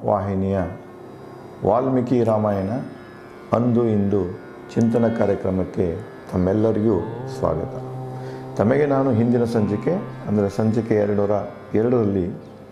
ವಾಹಿನಿಯ ವಾಲ್ಮೀಕಿ ರಾಮಾಯಣ ಅಂದು ಇಂದು ಚಿಂತನ ಕಾರ್ಯಕ್ರಮಕ್ಕೆ ತಮ್ಮೆಲ್ಲರಿಗೂ ಸ್ವಾಗತ ತಮಗೆ ನಾನು ಹಿಂದಿನ ಸಂಚಿಕೆ ಅಂದರೆ ಸಂಚಿಕೆ ಎರಡರ ಎರಡರಲ್ಲಿ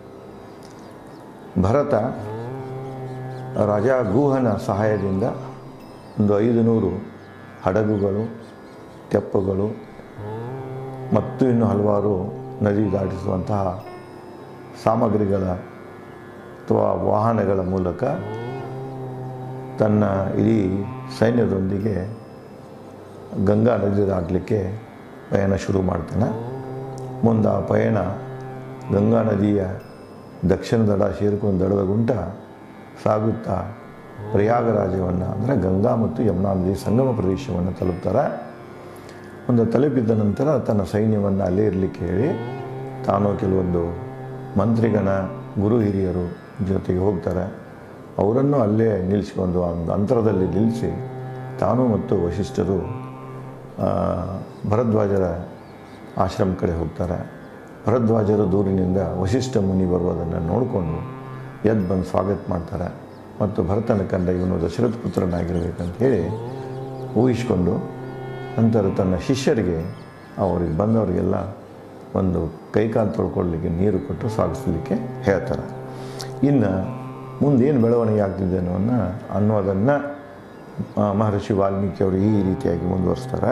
ಭರತ ರಾಜ ಗೂಹನ ಸಹಾಯದಿಂದ ಒಂದು ಐದು ನೂರು ಹಡಗುಗಳು ತೆಪ್ಪಗಳು ಮತ್ತು ಇನ್ನು ಹಲವಾರು ನದಿ ದಾಟಿಸುವಂತಹ ಸಾಮಗ್ರಿಗಳ ಅಥವಾ ವಾಹನಗಳ ಮೂಲಕ ತನ್ನ ಇಡೀ ಸೈನ್ಯದೊಂದಿಗೆ ಗಂಗಾ ನದಿ ದಾಟಲಿಕ್ಕೆ ಪಯಣ ಶುರು ಮಾಡ್ತಾನೆ ಮುಂದೆ ಆ ಪಯಣ ಗಂಗಾ ನದಿಯ ದಕ್ಷಿಣ ದಡ ಸೇರಿಕೊಂಡು ದಡದ ಗುಂಟ ಸಾಗುತ್ತಾ ಪ್ರಯಾಗರಾಜವನ್ನು ಅಂದರೆ ಗಂಗಾ ಮತ್ತು ಯಮುನಾ ನದಿ ಸಂಗಮ ಪ್ರದೇಶವನ್ನು ತಲುಪ್ತಾರೆ ಒಂದು ತಲುಪಿದ ನಂತರ ತನ್ನ ಸೈನ್ಯವನ್ನು ಅಲ್ಲೇ ಇರಲಿಕ್ಕೆ ಹೇಳಿ ತಾನು ಕೆಲವೊಂದು ಮಂತ್ರಿಗಣ ಗುರು ಹಿರಿಯರು ಜೊತೆಗೆ ಹೋಗ್ತಾರೆ ಅವರನ್ನು ಅಲ್ಲೇ ನಿಲ್ಲಿಸ್ಕೊಂಡು ಒಂದು ಅಂತರದಲ್ಲಿ ನಿಲ್ಲಿಸಿ ತಾನು ಮತ್ತು ವಶಿಷ್ಠರು ಆ, ಭರದ್ವಾಜರ ಆಶ್ರಮ ಕಡೆ ಹೋಗ್ತಾರೆ ಭರದ್ವಾಜರ ದೂರಿನಿಂದ ವಶಿಷ್ಠ ಮುನಿ ಬರುವುದನ್ನು ನೋಡಿಕೊಂಡು ಎದ್ದು ಬಂದು ಸ್ವಾಗತ ಮಾಡ್ತಾರೆ ಮತ್ತು ಭರತನ ಕಂಡ ಇವನು ದಶರಥ ಪುತ್ರನಾಗಿರಬೇಕಂತ ಹೇಳಿ ಊಹಿಸ್ಕೊಂಡು ನಂತರ ತನ್ನ ಶಿಷ್ಯರಿಗೆ ಅವರಿಗೆ ಬಂದವರಿಗೆಲ್ಲ ಒಂದು ಕೈಕಾಲು ತೊಳ್ಕೊಳ್ಳಿಕ್ಕೆ ನೀರು ಕೊಟ್ಟು ಸ್ವಾಗತಿಸಲಿಕ್ಕೆ ಹೇಳ್ತಾರೆ ಇನ್ನು ಮುಂದೇನು ಬೆಳವಣಿಗೆ ಆಗ್ತಿದೆ ಅನ್ನೋನ್ನ ಅನ್ನೋದನ್ನು ಆ, ಮಹರ್ಷಿ ವಾಲ್ಮೀಕಿ ಅವರು ಈ ರೀತಿಯಾಗಿ ಮುಂದುವರಿಸ್ತಾರೆ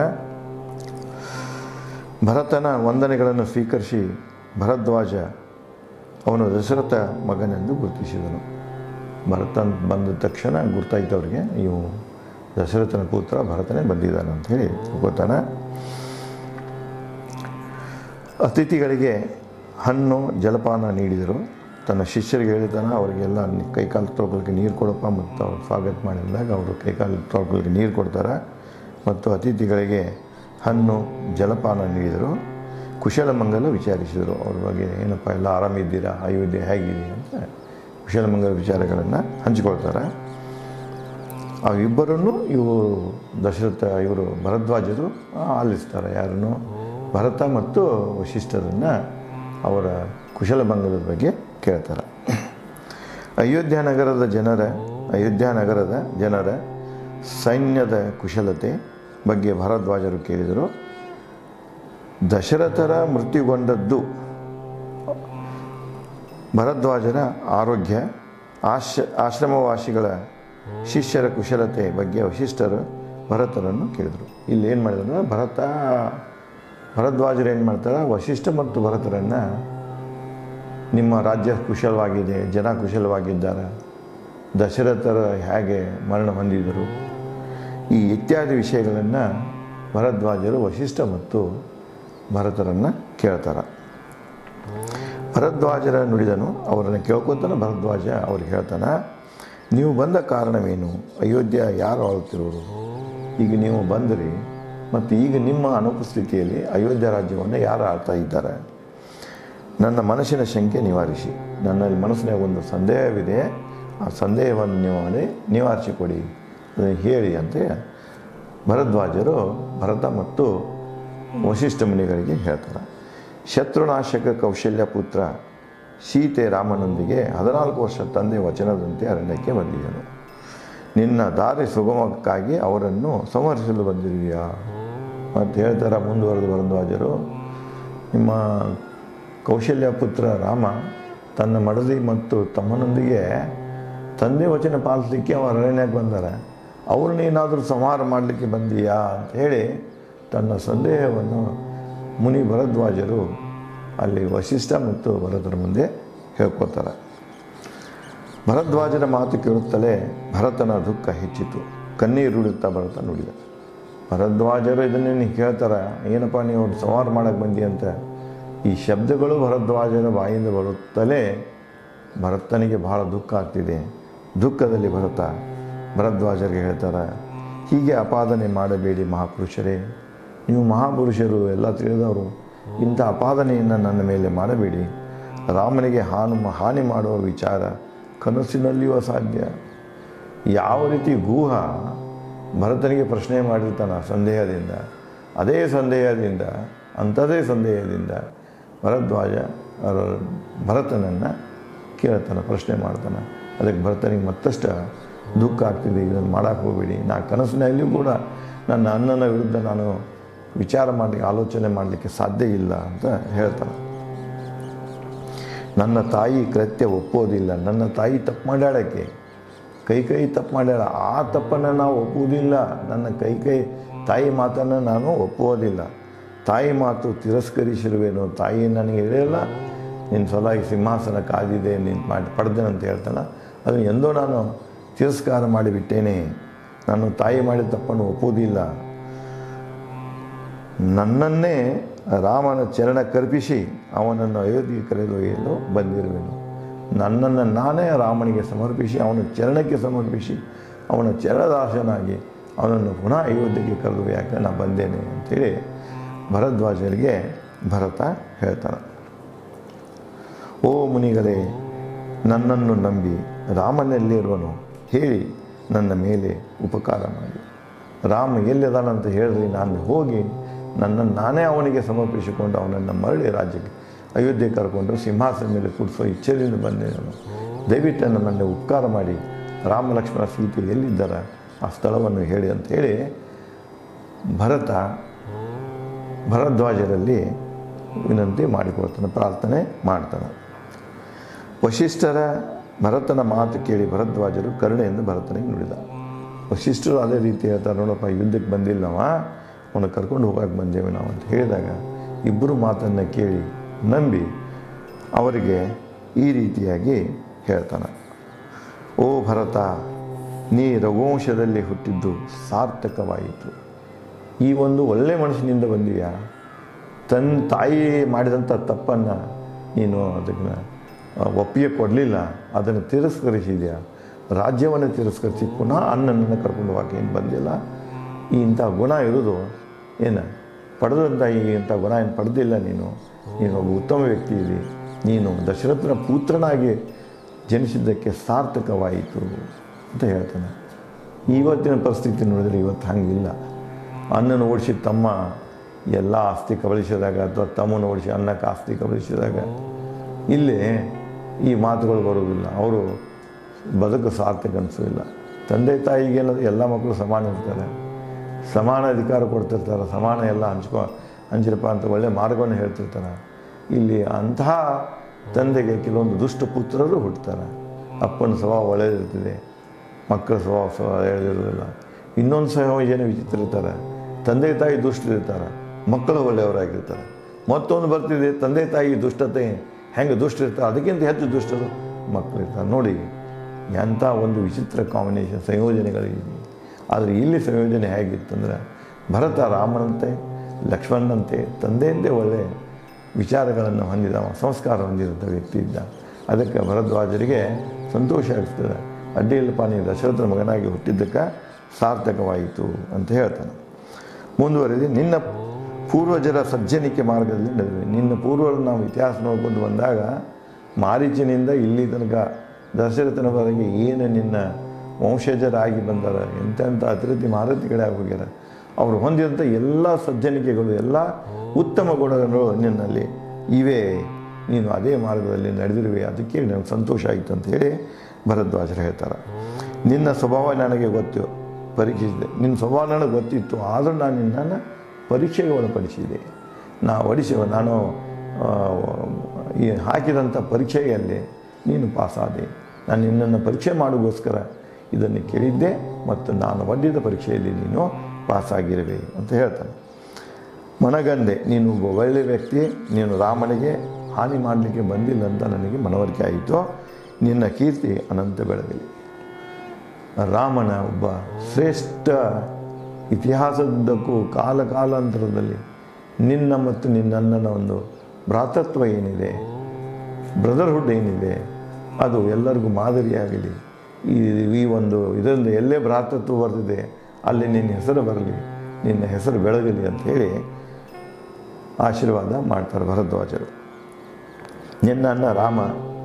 ಭರತನ ವಂದನೆಗಳನ್ನು ಸ್ವೀಕರಿಸಿ ಭರದ್ವಾಜ ಅವನು ದಶರಥ ಮಗನೆಂದು ಗುರುತಿಸಿದನು ಭರತನ್ ಬಂದ ತಕ್ಷಣ ಗುರ್ತಾಯ್ತು ಅವ್ರಿಗೆ ಇವು ದಶರಥನ ಪುತ್ರ ಭರತನೇ ಬಂದಿದ್ದಾನೆ ಅಂತ ಹೇಳಿ ತಿಳ್ಕೊತಾನೆ ಅತಿಥಿಗಳಿಗೆ ಹಣ್ಣು ಜಲಪಾನ ನೀಡಿದರು ತನ್ನ ಶಿಷ್ಯರಿಗೆ ಹೇಳಿದಾನೆ ಅವರಿಗೆಲ್ಲ ನಿ- ಕೈಕಾಲು ತೊಳ್ಕೊಳ್ಳಿಕ್ಕೆ ನೀರು ಕೊಡಪ್ಪ ಮತ್ತು ಅವ್ರು ಸ್ವಾಗತ ಮಾಡಿದಾಗ ಅವರು ಕೈಕಾಲು ತೊಳ್ಕೊಳ್ಳಿಕ್ಕೆ ನೀರು ಕೊಡ್ತಾರೆ ಮತ್ತು ಅತಿಥಿಗಳಿಗೆ ಹಣ್ಣು ಜಲಪಾನ ನೀಡಿದರು ಕುಶಲಮಂಗಲ ವಿಚಾರಿಸಿದರು ಅವ್ರ ಬಗ್ಗೆ ಏನಪ್ಪ ಎಲ್ಲ ಆರಾಮಿದ್ದೀರಾ ಅಯೋಧ್ಯೆ ಹೇಗಿದೆ ಅಂತ ಕುಶಲಮಂಗಲ ವಿಚಾರಗಳನ್ನು ಹಂಚಿಕೊಳ್ತಾರೆ ಅವಿಬ್ಬರನ್ನು ಇವರು ದಶರಥ ಇವರು ಭರದ್ವಾಜರು ಆಲಿಸ್ತಾರೆ ಯಾರನ್ನು ಭರತ ಮತ್ತು ವಶಿಷ್ಠರನ್ನು ಅವರ ಕುಶಲಮಂಗಲದ ಬಗ್ಗೆ ಕೇಳ್ತಾರೆ ಅಯೋಧ್ಯ ನಗರದ ಜನರ ಅಯೋಧ್ಯ ನಗರದ ಜನರ ಸೈನ್ಯದ ಕುಶಲತೆ ಬಗ್ಗೆ ಭರದ್ವಾಜರು ಕೇಳಿದರು ದಶರಥರ ಮೃತ್ಯುಗೊಂಡದ್ದು ಭರದ್ವಾಜರ ಆರೋಗ್ಯ ಆಶ ಆಶ್ರಮವಾಸಿಗಳ ಶಿಷ್ಯರ ಕುಶಲತೆ ಬಗ್ಗೆ ವಶಿಷ್ಠರು ಭರತರನ್ನು ಕೇಳಿದರು ಇಲ್ಲಿ ಏನು ಮಾಡಿದ್ರು ಭರತ ಭರದ್ವಾಜರು ಏನು ಮಾಡ್ತಾರೆ ವಶಿಷ್ಠ ಮತ್ತು ಭರತರನ್ನು ನಿಮ್ಮ ರಾಜ್ಯ ಕುಶಲವಾಗಿದೆ ಜನ ಕುಶಲವಾಗಿದ್ದಾರೆ ದಶರಥರ ಹೇಗೆ ಮರಣ ಹೊಂದಿದರು ಈ ಇತ್ಯಾದಿ ವಿಷಯಗಳನ್ನು ಭರದ್ವಾಜರು ವಶಿಷ್ಠ ಮತ್ತು ಭರತರನ್ನು ಕೇಳ್ತಾರೆ ಭರದ್ವಾಜರ ನುಡಿದನು ಅವರನ್ನು ಕೇಳ್ಕೊತಾನೆ ಭರದ್ವಾಜ ಅವ್ರಿಗೆ ಹೇಳ್ತಾನೆ ನೀವು ಬಂದ ಕಾರಣವೇನು ಅಯೋಧ್ಯ ಯಾರು ಆಳುತ್ತಿರೋರು ಈಗ ನೀವು ಬಂದಿರಿ ಮತ್ತು ಈಗ ನಿಮ್ಮ ಅನುಪಸ್ಥಿತಿಯಲ್ಲಿ ಅಯೋಧ್ಯ ರಾಜ್ಯವನ್ನು ಯಾರು ಆಳ್ತಾ ಇದ್ದಾರೆ ನನ್ನ ಮನಸ್ಸಿನ ಶಂಕೆ ನಿವಾರಿಸಿ ನನ್ನಲ್ಲಿ ಮನಸ್ಸಿನಾಗ ಒಂದು ಸಂದೇಹವಿದೆ ಆ ಸಂದೇಹವನ್ನು ನೀವು ನಿವಾರಿಸಿಕೊಡಿ ಅದನ್ನು ಹೇಳಿ ಅಂತ ಭರದ್ವಾಜರು ಭರತ ಮತ್ತು ವಶಿಷ್ಠ ಮುನಿಗಳಿಗೆ ಹೇಳ್ತಾರೆ ಶತ್ರುನಾಶಕ ಕೌಶಲ್ಯ ಪುತ್ರ ಸೀತೆ ರಾಮನೊಂದಿಗೆ ಹದಿನಾಲ್ಕು ವರ್ಷ ತಂದೆ ವಚನದಂತೆ ಅರಣ್ಯಕ್ಕೆ ಬಂದಿದ್ದನು ನಿನ್ನ ದಾರಿ ಸುಗಮಕ್ಕಾಗಿ ಅವರನ್ನು ಸಂಹರಿಸಲು ಬಂದಿದೆಯಾ ಮತ್ತು ಹೇಳ್ತಾರೆ ಮುಂದುವರೆದು ಭರದ್ವಾಜರು ನಿಮ್ಮ ಕೌಶಲ್ಯ ಪುತ್ರ ರಾಮ ತನ್ನ ಮಡದಿ ಮತ್ತು ತಮ್ಮನೊಂದಿಗೆ ತಂದೆ ವಚನ ಪಾಲಿಸಲಿಕ್ಕೆ ಅವ ಅರಣ್ಯಕ್ಕೆ ಬಂದಾರೆ ಅವ್ರನ್ನೇನಾದರೂ ಸಂಹಾರ ಮಾಡಲಿಕ್ಕೆ ಬಂದೀಯಾ ಅಂತ ಹೇಳಿ ತನ್ನ ಸಂದೇಹವನ್ನು ಮುನಿ ಭರದ್ವಾಜರು ಅಲ್ಲಿ ವಶಿಷ್ಠ ಮತ್ತು ಭರತರ ಮುಂದೆ ಹೇಳ್ಕೊತಾರೆ ಭರದ್ವಾಜನ ಮಾತು ಕೇಳುತ್ತಲೇ ಭರತನ ದುಃಖ ಹೆಚ್ಚಿತು ಕಣ್ಣೀರುಡುತ್ತಾ ಭರತ ನುಡಿದ ಭರದ್ವಾಜರು ಇದನ್ನೇನು ಕೇಳ್ತಾರೆ ಏನಪ್ಪ ನೀವು ಅವ್ರು ಸಂಹಾರ ಮಾಡಕ್ಕೆ ಬಂದಿ ಅಂತ ಈ ಶಬ್ದಗಳು ಭರದ್ವಾಜನ ಬಾಯಿಂದ ಬರುತ್ತಲೇ ಭರತನಿಗೆ ಬಹಳ ದುಃಖ ಆಗ್ತಿದೆ ದುಃಖದಲ್ಲಿ ಭರತ ಭರದ್ವಾಜರಿಗೆ ಹೇಳ್ತಾರೆ ಹೀಗೆ ಅಪಾದನೆ ಮಾಡಬೇಡಿ ಮಹಾಪುರುಷರೇ ನೀವು ಮಹಾಪುರುಷರು ಎಲ್ಲ ತಿಳಿದವರು ಇಂಥ ಅಪಾದನೆಯನ್ನು ನನ್ನ ಮೇಲೆ ಮಾಡಬೇಡಿ ರಾಮನಿಗೆ ಹಾನು ಹಾನಿ ಮಾಡುವ ವಿಚಾರ ಕನಸಿನಲ್ಲಿಯೂ ಅಸಾಧ್ಯ ಯಾವ ರೀತಿ ಗೂಹ ಭರತನಿಗೆ ಪ್ರಶ್ನೆ ಮಾಡಿರ್ತಾನೆ ಸಂದೇಹದಿಂದ ಅದೇ ಸಂದೇಹದಿಂದ ಅಂಥದೇ ಸಂದೇಹದಿಂದ ಭರದ್ವಾಜ ಅವರ ಭರತನನ್ನು ಕೇಳ್ತಾನೆ ಪ್ರಶ್ನೆ ಮಾಡ್ತಾನೆ ಅದಕ್ಕೆ ಭರತನಿಗೆ ಮತ್ತಷ್ಟು ದುಃಖ ಆಗ್ತಿದೆ ಇದನ್ನು ಮಾಡೋಕ್ಕೆ ಹೋಗಬೇಡಿ ನಾ ಕನಸಿನಲ್ಲಿಯೂ ಕೂಡ ನನ್ನ ಅಣ್ಣನ ವಿರುದ್ಧ ನಾನು ವಿಚಾರ ಮಾಡಲಿಕ್ಕೆ ಆಲೋಚನೆ ಮಾಡಲಿಕ್ಕೆ ಸಾಧ್ಯ ಇಲ್ಲ ಅಂತ ಹೇಳ್ತಾನೆ ನನ್ನ ತಾಯಿ ಕೃತ್ಯ ಒಪ್ಪೋದಿಲ್ಲ ನನ್ನ ತಾಯಿ ತಪ್ಪು ಮಾಡ್ಯಾಳಕ್ಕೆ ಕೈ ಕೈ ತಪ್ಪು ಮಾಡ್ಯಾಳ ಆ ತಪ್ಪನ್ನು ನಾವು ಒಪ್ಪುವುದಿಲ್ಲ ನನ್ನ ಕೈ ಕೈ ತಾಯಿ ಮಾತನ್ನು ನಾನು ಒಪ್ಪುವುದಿಲ್ಲ ತಾಯಿ ಮಾತು ತಿರಸ್ಕರಿಸಿರುವೇನು ತಾಯಿ ನನಗೆ ಹೇಳಿಲ್ಲ ನಿನ್ನ ಸಲುವಾಗಿ ಸಿಂಹಾಸನ ಕಾದಿದೆ ನೀನು ಮಾಡಿ ಪಡೆದೇನೆ ಅಂತ ಹೇಳ್ತಾನೆ ಅದನ್ನು ಎಂದೋ ನಾನು ತಿರಸ್ಕಾರ ಮಾಡಿಬಿಟ್ಟೇನೆ ನಾನು ತಾಯಿ ಮಾಡಿದ ತಪ್ಪನ್ನು ಒಪ್ಪುವುದಿಲ್ಲ ನನ್ನನ್ನೇ ರಾಮನ ಚರಣ ಕರ್ಪಿಸಿ ಅವನನ್ನು ಅಯೋಧ್ಯೆಗೆ ಕರೆದೊಯ್ಯಲು ಬಂದಿರುವೆನು ನನ್ನನ್ನು ನಾನೇ ರಾಮನಿಗೆ ಸಮರ್ಪಿಸಿ ಅವನ ಚರಣಕ್ಕೆ ಸಮರ್ಪಿಸಿ ಅವನ ಚರಣದಾಸನಾಗಿ ಅವನನ್ನು ಪುನಃ ಅಯೋಧ್ಯೆಗೆ ಕರೆದು ಯಾಕೆ ನಾನು ಬಂದೇನೆ ಅಂತೇಳಿ ಭರದ್ವಾಜರಿಗೆ ಭರತ ಹೇಳ್ತಾನೆ ಓ ಮುನಿಗಳೇ ನನ್ನನ್ನು ನಂಬಿ ರಾಮನೆಲ್ಲಿರುವನು ಹೇಳಿ ನನ್ನ ಮೇಲೆ ಉಪಕಾರ ಮಾಡಿ ರಾಮ ಎಲ್ಲಿದ್ದಾನಂತ ಹೇಳಿದ್ರಿ ನಾನು ಹೋಗಿ ನನ್ನನ್ನು ನಾನೇ ಅವನಿಗೆ ಸಮರ್ಪಿಸಿಕೊಂಡು ಅವನನ್ನು ಮರಳಿ ರಾಜ್ಯಕ್ಕೆ ಅಯೋಧ್ಯೆ ಕರ್ಕೊಂಡು ಸಿಂಹಾಸನ ಮೇಲೆ ಕೂಡಿಸೋ ಇಚ್ಛೆಯಿಂದ ಬಂದೆ ನಾನು ದಯವಿಟ್ಟು ನನ್ನನ್ನು ಉಪಕಾರ ಮಾಡಿ ರಾಮ ಲಕ್ಷ್ಮಣ ಸೀತೆ ಎಲ್ಲಿದ್ದಾರೆ ಆ ಸ್ಥಳವನ್ನು ಹೇಳಿ ಅಂತ ಹೇಳಿ ಭರತ ಭರದ್ವಾಜರಲ್ಲಿ ವಿನಂತಿ ಮಾಡಿಕೊಳ್ತಾನೆ ಪ್ರಾರ್ಥನೆ ಮಾಡ್ತಾನೆ ವಶಿಷ್ಠರ ಭರತನ ಮಾತು ಕೇಳಿ ಭರದ್ವಾಜರು ಕರುಣೆಯಿಂದ ಭರತನಿಗೆ ನುಡಿದ ವಶಿಷ್ಠರು ಅದೇ ರೀತಿ ಹೇಳ್ತಾರೆ ನೋಡಪ್ಪ ಯುದ್ಧಕ್ಕೆ ಬಂದಿಲ್ಲವ ಅವನು ಕರ್ಕೊಂಡು ಹೋಗಕ್ಕೆ ಬಂದೇವೆ ನಾವು ಅಂತ ಹೇಳಿದಾಗ ಇಬ್ಬರು ಮಾತನ್ನು ಕೇಳಿ ನಂಬಿ ಅವರಿಗೆ ಈ ರೀತಿಯಾಗಿ ಹೇಳ್ತಾನೆ ಓ ಭರತ ನೀ ರಘುವಂಶದಲ್ಲಿ ಹುಟ್ಟಿದ್ದು ಸಾರ್ಥಕವಾಯಿತು ಈ ಒಂದು ಒಳ್ಳೆ ಮನುಷ್ಯನಿಂದ ಬಂದೀಯಾ ತನ್ನ ತಾಯಿ ಮಾಡಿದಂಥ ತಪ್ಪನ್ನು ನೀನು ಅದನ್ನು ಒಪ್ಪಿಗೆ ಕೊಡಲಿಲ್ಲ ಅದನ್ನು ತಿರಸ್ಕರಿಸಿದ್ಯಾ ರಾಜ್ಯವನ್ನು ತಿರಸ್ಕರಿಸಿ ಪುನಃ ಅಣ್ಣನನ್ನು ಕರ್ಕೊಂಡು ಹೋಗಕ್ಕೆ ಏನು ಬಂದಿಲ್ಲ ಈ ಇಂಥ ಗುಣ ಇರೋದು ಏನು ಪಡೆದಂಥ ಈ ಇಂಥ ಗುಣ ಏನು ಪಡೆದಿಲ್ಲ ನೀನು ನೀನು ಒಬ್ಬ ಉತ್ತಮ ವ್ಯಕ್ತಿ ಇದಿ ನೀನು ದಶರಥನ ಪುತ್ರನಾಗಿ ಜನಿಸಿದ್ದಕ್ಕೆ ಸಾರ್ಥಕವಾಯಿತು ಅಂತ ಹೇಳ್ತಾನೆ ಇವತ್ತಿನ ಪರಿಸ್ಥಿತಿ ನೋಡಿದ್ರೆ ಇವತ್ತು ಹಂಗಿಲ್ಲ ಅಣ್ಣನ ಓಡಿಸಿದ ತಮ್ಮ ಎಲ್ಲ ಆಸ್ತಿ ಕಬಳಿಸಿದಾಗ ಅಥವಾ ತಮ್ಮನ ಓಡಿಸಿ ಅನ್ನಕ್ಕೆ ಆಸ್ತಿ ಕಬಳಿಸಿದಾಗ ಇಲ್ಲಿ ಈ ಮಾತುಗಳು ಬರೋದಿಲ್ಲ ಅವರು ಬದುಕು ಸಾರ್ಥಕ ಅನಿಸೋದಿಲ್ಲ ತಂದೆ ತಾಯಿಗೆ ಏನದು ಎಲ್ಲ ಮಕ್ಕಳು ಸಮಾನ ಇರ್ತಾರೆ ಸಮಾನ ಅಧಿಕಾರ ಕೊಡ್ತಿರ್ತಾರೆ ಸಮಾನ ಎಲ್ಲ ಹಂಚ್ಕೊ ಹಂಚಿರಪ್ಪ ಅಂತ ಒಳ್ಳೆ ಮಾರ್ಗವನ್ನು ಹೇಳ್ತಿರ್ತಾರೆ ಇಲ್ಲಿ ಅಂತಹ ತಂದೆಗೆ ಕೆಲವೊಂದು ದುಷ್ಟ ಪುತ್ರರು ಹುಟ್ಟುತ್ತಾರೆ ಅಪ್ಪನ ಸ್ವಭಾವ ಒಳ್ಳೆಯದಿರ್ತದೆ ಮಕ್ಕಳ ಸ್ವಭಾವ ಸ್ವಭಾವ ಒಳ್ಳೆಯದಿರೋದಿಲ್ಲ ಇನ್ನೊಂದು ಸಂಯೋಜನೆ ವಿಚಿತ್ರ ಇರ್ತಾರೆ ತಂದೆ ತಾಯಿ ದುಷ್ಟರಿರ್ತಾರೆ ಮಕ್ಕಳು ಒಳ್ಳೆಯವರಾಗಿರ್ತಾರೆ ಮತ್ತೊಂದು ಬರ್ತಿದೆ ತಂದೆ ತಾಯಿ ದುಷ್ಟತೆ ಹೆಂಗೆ ದುಷ್ಟ ಇರ್ತಾರೆ ಅದಕ್ಕಿಂತ ಹೆಚ್ಚು ದುಷ್ಟರು ಮಕ್ಕಳು ಇರ್ತಾರೆ ನೋಡಿ ಎಂಥ ಒಂದು ವಿಚಿತ್ರ ಕಾಂಬಿನೇಷನ್ ಸಂಯೋಜನೆಗಳಿದೆ ಆದರೆ ಇಲ್ಲಿ ಸಂಯೋಜನೆ ಹೇಗಿತ್ತಂದ್ರೆ ಭರತ ರಾಮನಂತೆ ಲಕ್ಷ್ಮಣನಂತೆ ತಂದೆಯಂತೆ ಒಳ್ಳೆ ವಿಚಾರಗಳನ್ನು ಹೊಂದಿದವ ಸಂಸ್ಕಾರ ಹೊಂದಿದಂಥ ವ್ಯಕ್ತಿ ಇದ್ದ ಅದಕ್ಕೆ ಭರದ್ವಾಜರಿಗೆ ಸಂತೋಷ ಆಗ್ತದೆ ಅಡ್ಡಿ ಇಲ್ಲಪ್ಪ ನೀನು ದಶರಥನ ಮಗನಾಗಿ ಹುಟ್ಟಿದ್ದಕ್ಕೆ ಸಾರ್ಥಕವಾಯಿತು ಅಂತ ಹೇಳ್ತಾನೆ ಮುಂದುವರೆದು ನಿನ್ನ ಪೂರ್ವಜರ ಸಜ್ಜನಿಕೆ ಮಾರ್ಗದಲ್ಲಿ ನಡೆದಿದೆ ನಿನ್ನ ಪೂರ್ವರು ನಾವು ಇತಿಹಾಸ ನೋಡ್ಕೊಂಡು ಬಂದಾಗ ಮಾರೀಚನಿಂದ ಇಲ್ಲಿ ತನಕ ದಶರಥನವರೆಗೆ ಏನು ನಿನ್ನ ವಂಶಜರಾಗಿ ಬಂದಾರ ಎಂತೆಂಥ ಅತಿಥಿ ಮಾರುತಿಗಳಾಗಿ ಹೋಗ್ಯಾರ ಅವರು ಹೊಂದಿದಂಥ ಎಲ್ಲ ಸಜ್ಜನಿಕೆಗಳು ಎಲ್ಲ ಉತ್ತಮ ಗುಣಗಳು ನಿನ್ನಲ್ಲಿ ಇವೆ ನೀನು ಅದೇ ಮಾರ್ಗದಲ್ಲಿ ನಡೆದಿರುವೆ ಅದಕ್ಕೆ ನನಗೆ ಸಂತೋಷ ಆಯಿತು ಅಂತ ಹೇಳಿ ಭರದ್ವಾಜರು ಹೇಳ್ತಾರೆ ನಿನ್ನ ಸ್ವಭಾವ ನನಗೆ ಗೊತ್ತು ಪರೀಕ್ಷಿಸಿದೆ ನಿನ್ನ ಸ್ವಭಾವ ನನಗೆ ಗೊತ್ತಿತ್ತು ಆದರೂ ನಾನು ನಿನ್ನನ್ನು ಪರೀಕ್ಷೆಗೆ ಒಳಪಡಿಸಿದೆ ನಾ ಒಡಿಸಿ ನಾನು ಆ, ಈ ಹಾಕಿದಂಥ ಪರೀಕ್ಷೆಯಲ್ಲಿ ನೀನು ಪಾಸಾದೆ ನಾನು ನಿನ್ನನ್ನು ಪರೀಕ್ಷೆ ಮಾಡೋಗೋಸ್ಕರ ಇದನ್ನು ಕೇಳಿದ್ದೆ ಮತ್ತು ನಾನು ಒಡ್ಡಿದ ಪರೀಕ್ಷೆಯಲ್ಲಿ ನೀನು ಪಾಸಾಗಿರುವೆ ಅಂತ ಹೇಳ್ತಾನೆ ಮನಗಂಡೆ ನೀನು ಒಬ್ಬ ಒಳ್ಳೆಯ ವ್ಯಕ್ತಿ ನೀನು ರಾಮನಿಗೆ ಹಾನಿ ಮಾಡಲಿಕ್ಕೆ ಬಂದಿಲ್ಲ ಅಂತ ನನಗೆ ಮನವರಿಕೆ ಆಯಿತು ನಿನ್ನ ಕೀರ್ತಿ ಅನಂತ ಬೆಳಗಲಿ ರಾಮನ ಒಬ್ಬ ಶ್ರೇಷ್ಠ ಇತಿಹಾಸದುದ್ದಕ್ಕೂ ಕಾಲ ಕಾಲಾಂತರದಲ್ಲಿ ನಿನ್ನ ಮತ್ತು ನಿನ್ನಣ್ಣನ ಒಂದು ಭ್ರಾತೃತ್ವ ಏನಿದೆ ಬ್ರದರ್ಹುಡ್ ಏನಿದೆ ಅದು ಎಲ್ಲರಿಗೂ ಮಾದರಿಯಾಗಲಿ ಈ ಈ ಒಂದು ಇದರಿಂದ ಎಲ್ಲೇ ಭ್ರಾತೃತ್ವ ಬರ್ತಿದೆ ಅಲ್ಲಿ ನಿನ್ನ ಹೆಸರು ಬರಲಿ ನಿನ್ನ ಹೆಸರು ಬೆಳಗಲಿ ಅಂತ ಹೇಳಿ ಆಶೀರ್ವಾದ ಮಾಡ್ತಾರೆ ಭರದ್ವಾಜರು ನಿನ್ನ ಅಣ್ಣ ರಾಮ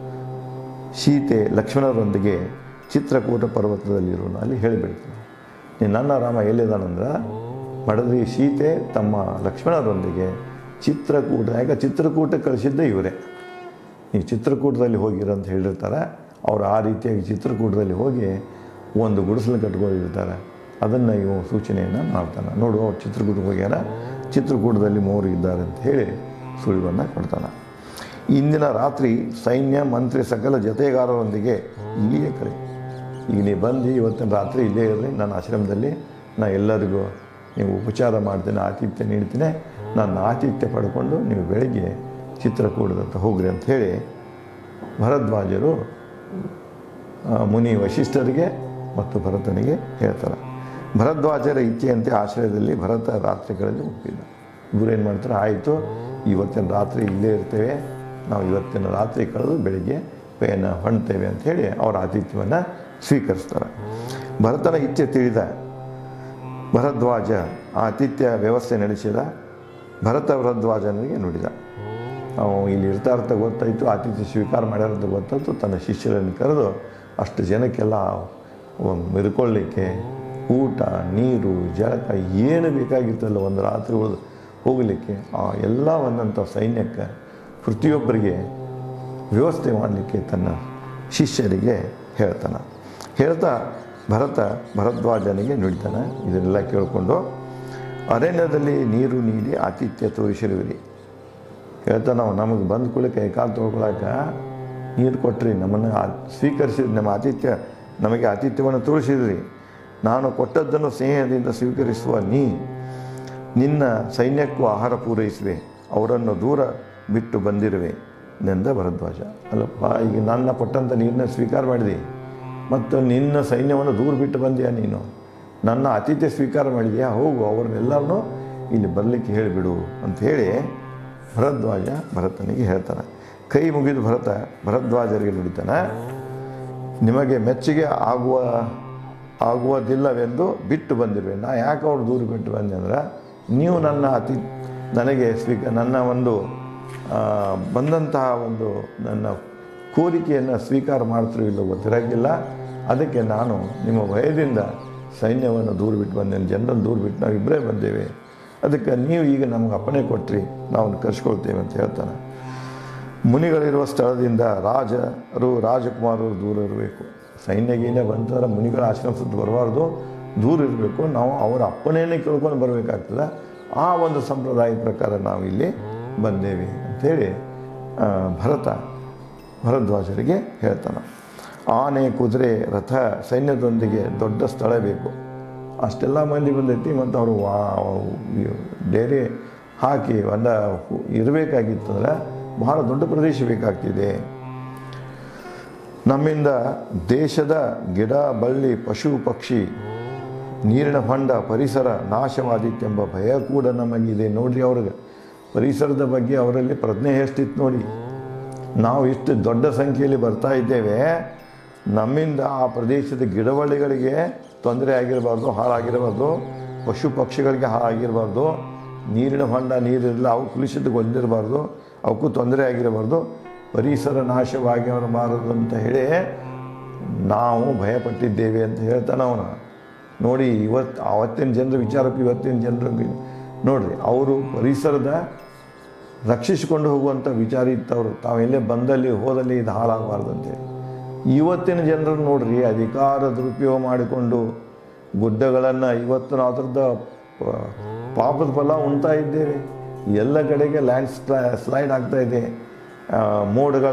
ಸೀತೆ ಲಕ್ಷ್ಮಣರೊಂದಿಗೆ ಚಿತ್ರಕೂಟ ಪರ್ವತದಲ್ಲಿರೋನು ಅಲ್ಲಿ ಹೇಳಿಬಿಡ್ತಾನೆ ನಿನ್ನ ಅಣ್ಣ ರಾಮ ಎಲ್ಲಿದ್ದಾನಂದ್ರೆ ಮಡದಿ ಸೀತೆ ತಮ್ಮ ಲಕ್ಷ್ಮಣರೊಂದಿಗೆ ಚಿತ್ರಕೂಟ ಯಾಕೆ ಚಿತ್ರಕೂಟ ಕಳಿಸಿದ್ದೆ ಇವರೇ ನೀವು ಚಿತ್ರಕೂಟದಲ್ಲಿ ಹೋಗಿರೋ ಅಂತ ಹೇಳಿರ್ತಾರೆ ಅವರು ಆ ರೀತಿಯಾಗಿ ಚಿತ್ರಕೂಟದಲ್ಲಿ ಹೋಗಿ ಒಂದು ಗುಡಿಸಲು ಕಟ್ಕೊಂಡಿರ್ತಾರೆ ಅದನ್ನು ಇವು ಸೂಚನೆಯನ್ನು ಮಾಡ್ತಾನೆ ನೋಡು ಅವ್ರು ಚಿತ್ರಕೂಟಕ್ಕೆ ಹೋಗ್ಯಾರ ಚಿತ್ರಕೂಟದಲ್ಲಿ ಮೂವರು ಇದ್ದಾರೆ ಅಂತ ಹೇಳಿ ಸುಳಿವನ್ನು ಕೊಡ್ತಾನೆ ಇಂದಿನ ರಾತ್ರಿ ಸೈನ್ಯ ಮಂತ್ರಿ ಸಕಲ ಜತೆಗಾರರೊಂದಿಗೆ ಇಲ್ಲಿಯೇ ಕರೆ ಈಗ ನೀವು ಬಂದು ಇವತ್ತಿನ ರಾತ್ರಿ ಇಲ್ಲೇ ಇರಲಿ ನನ್ನ ಆಶ್ರಮದಲ್ಲಿ ನಾನು ಎಲ್ಲರಿಗೂ ನೀವು ಉಪಚಾರ ಮಾಡ್ತೇನೆ ಆತಿಥ್ಯ ನೀಡ್ತೇನೆ ನನ್ನ ಆತಿಥ್ಯ ಪಡ್ಕೊಂಡು ನೀವು ಬೆಳಗ್ಗೆ ಚಿತ್ರಕೂಟದಂತ ಹೋಗ್ರಿ ಅಂತ ಹೇಳಿ ಭರದ್ವಾಜರು ಆ, ಮುನಿ ವಶಿಷ್ಠರಿಗೆ ಮತ್ತು ಭರತನಿಗೆ ಹೇಳ್ತಾರೆ ಭರದ್ವಾಜರ ಇಚ್ಛೆಯಂತೆ ಆಶ್ರಯದಲ್ಲಿ ಭರತ ರಾತ್ರಿಗಳಲ್ಲಿ ಹುಟ್ಟಿದ ಇವರು ಏನು ಮಾಡ್ತಾರೆ ಆಯಿತು ಇವತ್ತಿನ ರಾತ್ರಿ ಇಲ್ಲೇ ಇರ್ತೇವೆ ನಾವು ಇವತ್ತಿನ ರಾತ್ರಿ ಕಳೆದು ಬೆಳಿಗ್ಗೆ ಪಯಣ ಹೊಣ್ತೇವೆ ಅಂತ ಹೇಳಿ ಅವರ ಆತಿಥ್ಯವನ್ನು ಸ್ವೀಕರಿಸ್ತಾರೆ ಭರತನ ಇಚ್ಛೆ ತಿಳಿದ ಭರದ್ವಾಜ ಆತಿಥ್ಯ ವ್ಯವಸ್ಥೆ ನಡೆಸಿದ ಭರತ ಭರದ್ವಾಜನಿಗೆ ನುಡಿದ ಅವ ಇಲ್ಲಿ ಇರ್ತಾ ಇರ್ತಾ ಗೊತ್ತಾಯಿತು ಆತಿಥ್ಯ ಸ್ವೀಕಾರ ಮಾಡ್ಯಾರ ಅಂತ ಗೊತ್ತಾಯ್ತು ತನ್ನ ಶಿಷ್ಯರನ್ನು ಕರೆದು ಅಷ್ಟು ಜನಕ್ಕೆಲ್ಲ ಮಿರ್ಕೊಳ್ಳಿಕ್ಕೆ ಊಟ ನೀರು ಜಳಕ ಏನು ಬೇಕಾಗಿತ್ತಲ್ಲ ಒಂದು ರಾತ್ರಿ ಉಳಿದು ಹೋಗಲಿಕ್ಕೆ ಆ ಎಲ್ಲ ಒಂದಂಥ ಸೈನ್ಯಕ್ಕೆ ಪ್ರತಿಯೊಬ್ಬರಿಗೆ ವ್ಯವಸ್ಥೆ ಮಾಡಲಿಕ್ಕೆ ತನ್ನ ಶಿಷ್ಯರಿಗೆ ಹೇಳ್ತಾನೆ ಹೇಳ್ತಾ ಭರತ ಭರದ್ವಾಜನಿಗೆ ನುಡಿತಾನೆ ಇದನ್ನೆಲ್ಲ ಕೇಳಿಕೊಂಡು ಅರಣ್ಯದಲ್ಲಿ ನೀರು ನೀಡಿ ಆತಿಥ್ಯ ತೋರಿಸಿರುವಿರಿ ಹೇಳ್ತಾ ನಾವು ನಮಗೆ ಬಂದ ಕೂಡಲೇ ಕೈ ಕಾಲು ತೊಳ್ಕೊಳಕ್ಕೆ ನೀರು ಕೊಟ್ರಿ ನಮ್ಮನ್ನು ಆ- ಸ್ವೀಕರಿಸಿದ್ರಿ ನಮ್ಮ ಆತಿಥ್ಯ ನಮಗೆ ಆತಿಥ್ಯವನ್ನು ತೋರಿಸಿದ್ರಿ ನಾನು ಕೊಟ್ಟದ್ದನ್ನು ಸ್ನೇಹದಿಂದ ಸ್ವೀಕರಿಸುವ ನೀ ನಿನ್ನ ಸೈನ್ಯಕ್ಕೂ ಆಹಾರ ಪೂರೈಸುವೆ ಅವರನ್ನು ದೂರ ಬಿಟ್ಟು ಬಂದಿರುವೆ ನೆಂದ ಭರದ್ವಾಜ ಅಲ್ಲಪ್ಪ ಈಗ ನನ್ನ ಕೊಟ್ಟಂಥ ನೀರನ್ನ ಸ್ವೀಕಾರ ಮಾಡಿದೆ ಮತ್ತು ನಿನ್ನ ಸೈನ್ಯವನ್ನು ದೂರ ಬಿಟ್ಟು ಬಂದೆಯಾ ನೀನು ನನ್ನ ಆತಿಥ್ಯ ಸ್ವೀಕಾರ ಮಾಡಿದೆಯಾ ಹೋಗು ಅವ್ರನ್ನೆಲ್ಲರನ್ನೂ ಇಲ್ಲಿ ಬರಲಿಕ್ಕೆ ಹೇಳಿಬಿಡು ಅಂತ ಹೇಳಿ ಭರದ್ವಾಜ ಭರತನಿಗೆ ಹೇಳ್ತಾನೆ ಕೈ ಮುಗಿದು ಭರತ ಭರದ್ವಾಜರಿಗೆ ನುಡಿತಾನೆ ನಿಮಗೆ ಮೆಚ್ಚುಗೆ ಆಗುವ ಆಗುವುದಿಲ್ಲವೆಂದು ಬಿಟ್ಟು ಬಂದಿರುವೆ ನಾ ಯಾಕೆ ಅವ್ರು ದೂರ ಬಿಟ್ಟು ಬಂದೆ ಅಂದ್ರೆ ನೀವು ನನ್ನ ಅತಿ ನನಗೆ ಸ್ವೀಕ ನನ್ನ ಒಂದು ಆ, ಬಂದಂತಹ ಒಂದು ನನ್ನ ಕೋರಿಕೆಯನ್ನು ಸ್ವೀಕಾರ ಮಾಡ್ತೀರೋ ಇಲ್ಲೋ ಗೊತ್ತಿರೋಕ್ಕಿಲ್ಲ ಅದಕ್ಕೆ ನಾನು ನಿಮ್ಮ ಭಯದಿಂದ ಸೈನ್ಯವನ್ನು ದೂರ ಬಿಟ್ಟು ಬಂದೇನೆ ಜನರನ್ನು ದೂರ ಬಿಟ್ಟು ನಾವು ಇಬ್ಬರೇ ಬಂದೇವೆ ಅದಕ್ಕೆ ನೀವು ಈಗ ನಮಗೆ ಅಪ್ಪಣೆ ಕೊಟ್ರಿ ನಾವು ಕರ್ಸ್ಕೊಳ್ತೇವೆ ಅಂತ ಹೇಳ್ತಾನೆ ಮುನಿಗಳಿರುವ ಸ್ಥಳದಿಂದ ರಾಜರು ರಾಜಕುಮಾರರು ದೂರ ಇರಬೇಕು ಸೈನ್ಯ ಗೀನ್ಯ ಬಂತಂದ್ರೆ ಮುನಿಗಳ ಆಶ್ರಮ ಸುತ್ತ ಬರಬಾರ್ದು ದೂರ ಇರಬೇಕು ನಾವು ಅವರ ಅಪ್ಪಣೆಯನ್ನೇ ಕೇಳ್ಕೊಂಡು ಬರಬೇಕಾಗ್ತದೆ ಆ ಒಂದು ಸಂಪ್ರದಾಯ ಪ್ರಕಾರ ನಾವು ಇಲ್ಲಿ ಬಂದೇವೆ ಅಂಥೇಳಿ ಆ, ಭರತ ಭರದ್ವಾಜರಿಗೆ ಹೇಳ್ತಾನೆ ಆನೆ ಕುದುರೆ ರಥ ಸೈನ್ಯದೊಂದಿಗೆ ದೊಡ್ಡ ಸ್ಥಳ ಬೇಕು ಅಷ್ಟೆಲ್ಲ ಮಂದಿ ಬಂದೈತಿ ಮತ್ತು ಅವರು ಡೇರೆ ಹಾಕಿ ಒಂದ ಇರಬೇಕಾಗಿತ್ತಂದ್ರೆ ಬಹಳ ದೊಡ್ಡ ಪ್ರದೇಶ ಬೇಕಾಗ್ತಿದೆ ನಮ್ಮಿಂದ ದೇಶದ ಗಿಡ ಬಳ್ಳಿ ಪಶು ಪಕ್ಷಿ ನೀರಿನ ಹೊಂಡ ಪರಿಸರ ನಾಶವಾದೀತೆಂಬ ಭಯ ಕೂಡ ನಮಗಿದೆ ನೋಡ್ರಿ ಅವ್ರಿಗೆ ಪರಿಸರದ ಬಗ್ಗೆ ಅವರಲ್ಲಿ ಪ್ರಜ್ಞೆ ಎಷ್ಟಿತ್ತು ನೋಡಿ ನಾವು ಇಷ್ಟು ದೊಡ್ಡ ಸಂಖ್ಯೆಯಲ್ಲಿ ಬರ್ತಾ ಇದ್ದೇವೆ ನಮ್ಮಿಂದ ಆ ಪ್ರದೇಶದ ಗಿಡಬಳ್ಳಿಗಳಿಗೆ ತೊಂದರೆ ಆಗಿರಬಾರ್ದು ಹಾಳಾಗಿರಬಾರ್ದು ಪಶು ಪಕ್ಷಿಗಳಿಗೆ ಹಾಳಾಗಿರಬಾರ್ದು ನೀರಿನ ಹೊಂಡ ನೀರಿರಲಿಲ್ಲ ಅವು ಕುಲಿಸಿತಗೊಂಡಿರಬಾರ್ದು ಅವಕ್ಕೂ ತೊಂದರೆ ಆಗಿರಬಾರ್ದು ಪರಿಸರ ನಾಶವಾಗಿರಬಾರದು ಅಂತ ಹೇಳಿ ನಾವು ಭಯಪಟ್ಟಿದ್ದೇವೆ ಅಂತ ಹೇಳ್ತಾನೆ ಅವನು ನೋಡಿ ಇವತ್ತು ಆವತ್ತಿನ ಜನರ ವಿಚಾರಕ್ಕೂ ಇವತ್ತಿನ ಜನರಿಗೆ ನೋಡ್ರಿ ಅವರು ಪರಿಸರದ ರಕ್ಷಿಸಿಕೊಂಡು ಹೋಗುವಂಥ ವಿಚಾರ ಇತ್ತವರು ತಾವೆಲ್ಲೇ ಬಂದಲ್ಲಿ ಹೋದಲ್ಲಿ ಇದು ಹಾಳಾಗಬಾರ್ದಂತೆ ಇವತ್ತಿನ ಜನರನ್ನು ನೋಡ್ರಿ ಅಧಿಕಾರ ದುರುಪಯೋಗ ಮಾಡಿಕೊಂಡು ಗುಡ್ಡಗಳನ್ನು ಇವತ್ತು ನಾವು ಅದ್ರದ್ದು ಪ- ಪಾಪದ ಫಲ ಉಣ್ತಾ ಇದ್ದೇವೆ ಎಲ್ಲ ಕಡೆಗೆ ಲ್ಯಾಂಡ್ ಸ್ಲೈಡ್ ಆಗ್ತಾ ಇದೆ ಆ, ಮೋಡಗಳ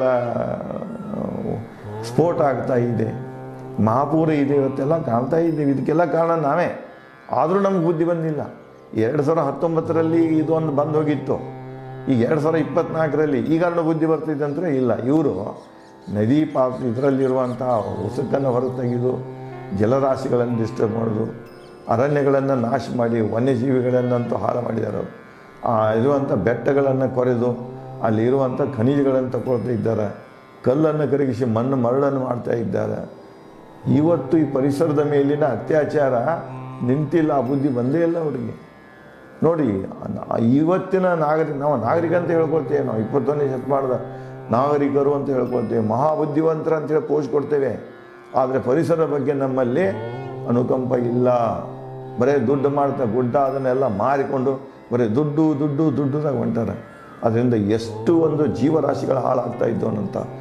ಆ, ಸ್ಫೋಟ ಆಗ್ತಾ ಇದೆ ಮಹಾಪೂರ ಇದೆ ಇವತ್ತೆಲ್ಲ ಕಾಣ್ತಾ ಇದ್ದೀವಿ ಇದಕ್ಕೆಲ್ಲ ಕಾರಣ ನಾವೇ ಆದರೂ ನಮ್ಗೆ ಬುದ್ಧಿ ಬಂದಿಲ್ಲ ಎರಡು ಸಾವಿರ ಹತ್ತೊಂಬತ್ತರಲ್ಲಿ ಇದೊಂದು ಬಂದು ಹೋಗಿತ್ತು ಈಗ ಎರಡು ಸಾವಿರ ಇಪ್ಪತ್ನಾಲ್ಕರಲ್ಲಿ ಈಗ ಅನ್ನೋ ಬುದ್ಧಿ ಬರ್ತಿದೆ ಅಂದರೆ ಇಲ್ಲ ಇವರು ನದಿ ಪಾಪ ಇದರಲ್ಲಿರುವಂಥ ಉಸುಕನ್ನು ಹೊರತೆಗೆದು ಜಲರಾಶಿಗಳನ್ನು ಡಿಸ್ಟರ್ಬ್ ಮಾಡೋದು ಅರಣ್ಯಗಳನ್ನು ನಾಶ ಮಾಡಿ ವನ್ಯಜೀವಿಗಳನ್ನಂತೂ ಹಾಳು ಮಾಡಿದ್ದಾರೆ ಅವರು ಆ ಇರುವಂಥ ಬೆಟ್ಟಗಳನ್ನು ಕೊರೆದು ಅಲ್ಲಿರುವಂಥ ಖನಿಜಗಳನ್ನು ತಗೊಳ್ತಾ ಇದ್ದಾರೆ ಕಲ್ಲನ್ನು ಕರಗಿಸಿ ಮಣ್ಣು ಮರಳನ್ನು ಮಾಡ್ತಾ ಇದ್ದಾರೆ ಇವತ್ತು ಈ ಪರಿಸರದ ಮೇಲಿನ ಅತ್ಯಾಚಾರ ನಿಂತಿಲ್ಲ ಆ ಬುದ್ಧಿ ಬಂದೇ ಇಲ್ಲ ಅವರಿಗೆ ನೋಡಿ ಆ ಇವತ್ತಿನ ನಾಗರಿಕ ನಾವು ನಾಗರಿಕ ಅಂತ ಹೇಳ್ಕೊಳ್ತೇವೆ ನಾವು ಇಪ್ಪತ್ತೊಂದನೇ ಶತಮಾನದ ನಾಗರಿಕರು ಅಂತ ಹೇಳ್ಕೊಳ್ತೇವೆ ಮಹಾಬುದ್ಧಿವಂತರ ಅಂತೇಳಿ ಪೋಸ್ಟ್ ಕೊಡ್ತೇವೆ ಆದರೆ ಪರಿಸರದ ಬಗ್ಗೆ ನಮ್ಮಲ್ಲಿ ಅನುಕಂಪ ಇಲ್ಲ ಬರೀ ದುಡ್ಡು ಮಾಡ್ತಾ ಗುಡ್ಡ ಅದನ್ನೆಲ್ಲ ಮಾರಿಕೊಂಡು ಬರೀ ದುಡ್ಡು ದುಡ್ಡು ದುಡ್ಡುದಾಗ ಹೊಂಟಾರೆ ಅದರಿಂದ ಎಷ್ಟು ಒಂದು ಜೀವರಾಶಿಗಳು ಹಾಳಾಗ್ತಾ ಇದ್ದು ಅನ್ನೋಂಥ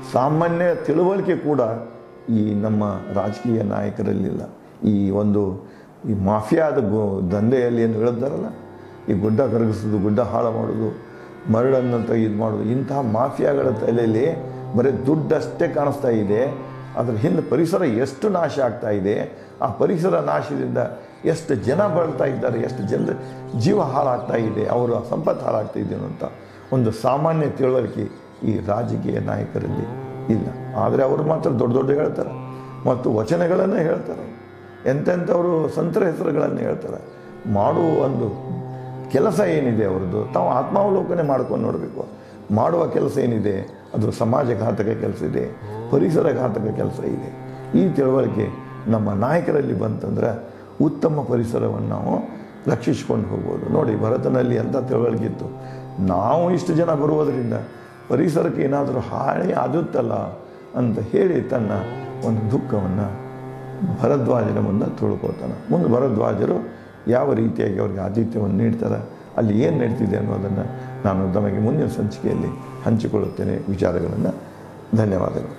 ಸಾಮಾನ್ಯ ತಿಳುವಳಿಕೆ ಕೂಡ ಈ ನಮ್ಮ ರಾಜಕೀಯ ನಾಯಕರಲ್ಲಿಲ್ಲ ಈ ಒಂದು ಈ ಮಾಫಿಯಾದ ಗು ದಂಧೆಯಲ್ಲಿ ಏನು ಹೇಳ್ತಾರಲ್ಲ ಈ ಗುಡ್ಡ ಕರಗಿಸೋದು ಗುಡ್ಡ ಹಾಳು ಮಾಡೋದು ಮರಳನ್ನು ಇದು ಮಾಡೋದು ಇಂತಹ ಮಾಫಿಯಾಗಳ ತಲೆಯಲ್ಲಿ ಬರೀ ದುಡ್ಡಷ್ಟೇ ಕಾಣಿಸ್ತಾ ಇದೆ ಅದರ ಹಿಂದೆ ಪರಿಸರ ಎಷ್ಟು ನಾಶ ಆಗ್ತಾ ಇದೆ ಆ ಪರಿಸರ ನಾಶದಿಂದ ಎಷ್ಟು ಜನ ಬಳಲ್ತಾ ಇದ್ದಾರೆ ಎಷ್ಟು ಜನರ ಜೀವ ಹಾಳಾಗ್ತಾ ಇದೆ ಅವರ ಸಂಪತ್ತು ಹಾಳಾಗ್ತಾ ಇದೆ ಅಂತ ಒಂದು ಸಾಮಾನ್ಯ ತಿಳುವಳಿಕೆ ಈ ರಾಜಕೀಯ ನಾಯಕರಲ್ಲಿ ಇಲ್ಲ ಆದರೆ ಅವರು ಮಾತ್ರ ದೊಡ್ಡ ದೊಡ್ಡ ಹೇಳ್ತಾರೆ ಮತ್ತು ವಚನಗಳನ್ನು ಹೇಳ್ತಾರೆ ಎಂತೆಂಥವರು ಸಂತರ ಹೆಸರುಗಳನ್ನು ಹೇಳ್ತಾರೆ ಮಾಡುವ ಒಂದು ಕೆಲಸ ಏನಿದೆ ಅವ್ರದ್ದು ತಾವು ಆತ್ಮಾವಲೋಕನೆ ಮಾಡ್ಕೊಂಡು ನೋಡಬೇಕು ಮಾಡುವ ಕೆಲಸ ಏನಿದೆ ಅದು ಸಮಾಜಘಾತಕ ಕೆಲಸ ಇದೆ ಪರಿಸರ ಘಾತಕ ಕೆಲಸ ಇದೆ ಈ ತಿಳುವಳಿಕೆ ನಮ್ಮ ನಾಯಕರಲ್ಲಿ ಬಂತಂದ್ರೆ ಉತ್ತಮ ಪರಿಸರವನ್ನು ನಾವು ರಕ್ಷಿಸಿಕೊಂಡು ಹೋಗ್ಬೋದು ನೋಡಿ ಭರತನಲ್ಲಿ ಎಂಥ ತಿಳುವಳಿಕೆ ಇತ್ತು ನಾವು ಇಷ್ಟು ಜನ ಬರುವುದರಿಂದ ಪರಿಸರಕ್ಕೆ ಏನಾದರೂ ಹಾನಿ ಆಗುತ್ತಲ್ಲ ಅಂತ ಹೇಳಿ ತನ್ನ ಒಂದು ದುಃಖವನ್ನು ಭರದ್ವಾಜನ ಮುಂದೆ ತುಳ್ಕೋತಾನೆ ಮುಂದೆ ಭರದ್ವಾಜರು ಯಾವ ರೀತಿಯಾಗಿ ಅವರಿಗೆ ಆತಿಥ್ಯವನ್ನು ನೀಡ್ತಾರೆ ಅಲ್ಲಿ ಏನು ನಡೀತಿದೆ ಅನ್ನೋದನ್ನು ನಾನು ತಮಗೆ ಮುಂದಿನ ಸಂಚಿಕೆಯಲ್ಲಿ ಹಂಚಿಕೊಳ್ಳುತ್ತೇನೆ ವಿಚಾರಗಳನ್ನು ಧನ್ಯವಾದಗಳು